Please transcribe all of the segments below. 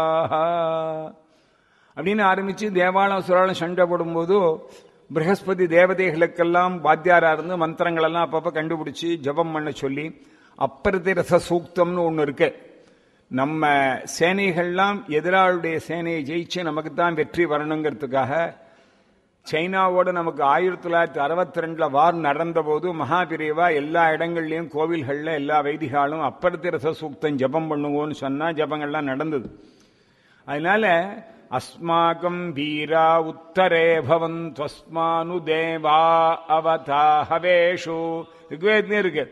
அப்படின்னு ஆரம்பிச்சு தேவாலம் சுராலம் சண்டை போடும்போது பிரகஸ்பதி தேவதைகளுக்கெல்லாம் வாத்தியாரா இருந்து மந்திரங்கள் எல்லாம் அப்பப்ப கண்டுபிடிச்சு ஜபம் பண்ண சொல்லி அப்பரதி ரச சூக்தம்னு ஒண்ணு இருக்கு நம்ம சேனைகள்லாம் எதிராளுடைய சேனையை ஜெயிச்சு நமக்கு தான் வெற்றி வரணுங்கிறதுக்காக சைனாவோட நமக்கு ஆயிரத்தி தொள்ளாயிரத்தி அறுபத்தி ரெண்டுல வார் நடந்த போது மகாபிரிவா எல்லா இடங்கள்லயும் கோவில்கள்ல எல்லா வைதிகாலும் அப்பரத்தி ரச சூக்தம் ஜபம் பண்ணுவோன்னு சொன்னா ஜபங்கள்லாம் நடந்தது அதனால அஸ்மாகம் வீரா உத்தரே பவன் துவஸ்மானு தேவா அவதாஹவேஷு ரிக்வேத்னே இருக்கு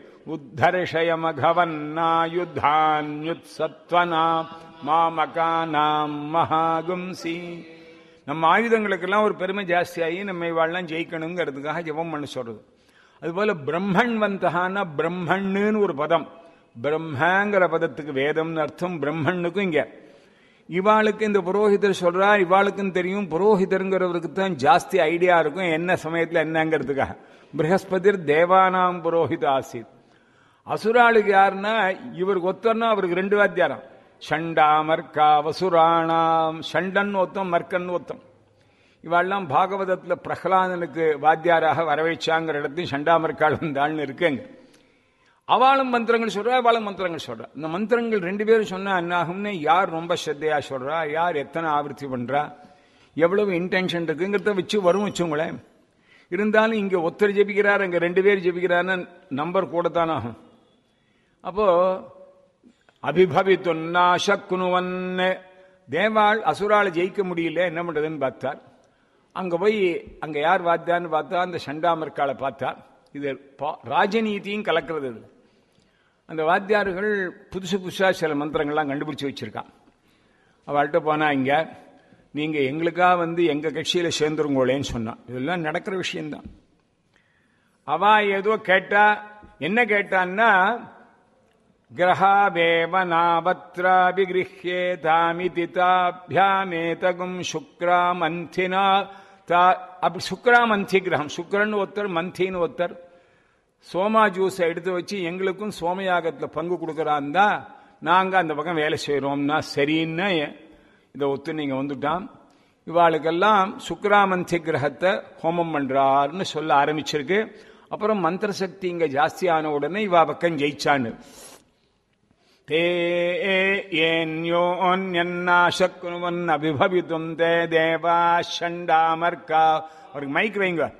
உத்தர்ஷயமகவன்னாயுத்தான்யுத் சத்வனாம் மாமகானாம் மகாகும்சி நம்ம ஆயுதங்களுக்கெல்லாம் ஒரு பெருமை ஜாஸ்தியாகி நம்ம இவாள்லாம் ஜெயிக்கணுங்கிறதுக்காக ஜெபம் பண்ண சொல்றது அதுபோல பிரம்மன் வந்தகான பிரம்மன்னு ஒரு பதம் பிரம்மங்கிற பதத்துக்கு வேதம்னு அர்த்தம் பிரம்மனுக்கும் இங்க இவாளுக்கு இந்த புரோஹிதர் சொல்றா இவாளுக்கும் தெரியும் புரோஹிதருங்கிறவருக்கு தான் ஜாஸ்தி ஐடியா இருக்கும் என்ன சமயத்தில் என்னங்கிறதுக்காக பிரகஸ்பதிர் தேவானாம் புரோஹித ஆசித் அசுராளுக்கு யாருன்னா இவருக்கு ஒத்தர்னா அவருக்கு ரெண்டு வாத்தியாரம் ஷண்டா மர்க்கா வசுராணாம் ஷண்டன் ஒத்தம் மர்க்கன் ஒத்தம் இவாள்லாம் பாகவதத்துல பிரகலாதனுக்கு வாத்தியாராக வரவேச்சாங்கிற இடத்தையும் ஷண்டாமர்கால் வந்தாள்னு இருக்குங்க அவளும் மந்திரங்கள் சொல்றா அவளும் மந்திரங்கள் சொல்றா இந்த மந்திரங்கள் ரெண்டு பேரும் சொன்னா என்னாகும்னு யார் ரொம்ப ஸ்ரத்தையா சொல்றா யார் எத்தனை ஆவர்த்தி பண்றா எவ்வளவு இன்டென்ஷன் இருக்குங்கிறத வச்சு வரும் வச்சுங்களேன் இருந்தாலும் இங்க ஒருத்தர் ஜெபிக்கிறார் அங்க ரெண்டு பேர் ஜெபிக்கிறாருன்னு நம்பர் கூட தான் ஆகும் அப்போ அபிபவித்துன்னாசக்குனுவன் தேவாள் அசுரால் ஜெயிக்க முடியல என்ன பண்றதுன்னு பார்த்தார் அங்க போய் அங்க யார் பார்த்தான்னு பார்த்தா அந்த சண்டாமர்காலை பார்த்தார் இது ராஜநீதியும் கலக்கிறது இது அந்த வாத்தியார்கள் புதுசு புதுசா சில மந்திரங்கள்லாம் கண்டுபிடிச்சு வச்சிருக்கான் அவள்கிட்ட போனா இங்க நீங்க எங்களுக்காக வந்து எங்க கட்சியில சேர்ந்துருங்கோளேன்னு சொன்னான் இதெல்லாம் நடக்கிற விஷயம்தான் அவ ஏதோ கேட்டா என்ன கேட்டான்னா கிரகாவேவ நாவத்ராபிகிருஹ்யேதாமிதி தாபியாமேதகும் சுக்ராமந்தினா அப்படி சுக்ராமந்தி கிரகம் சுக்கரன் ஒருத்தர் மந்தின்னு ஒருத்தர் சோமா ஜூஸை எடுத்து வச்சு எங்களுக்கும் சோமயாகத்தில் பங்கு கொடுக்குறான் தான் நாங்கள் அந்த பக்கம் வேலை செய்கிறோம்னா சரின்னு இதை ஒத்து நீங்கள் வந்துட்டான் இவாளுக்கெல்லாம் சுக்ராமந்தி கிரகத்தை ஹோமம் பண்றாருன்னு சொல்ல ஆரம்பிச்சிருக்கு அப்புறம் மந்திர சக்தி இங்க ஜாஸ்தியான உடனே இவா பக்கம் ஜெயிச்சான்னு தே ஏன்யோன்யன்னாசக்குனுவன் அபிபவித்தும் தே தேவா ஷண்டாமர்கா அவருக்கு மைக் வைங்க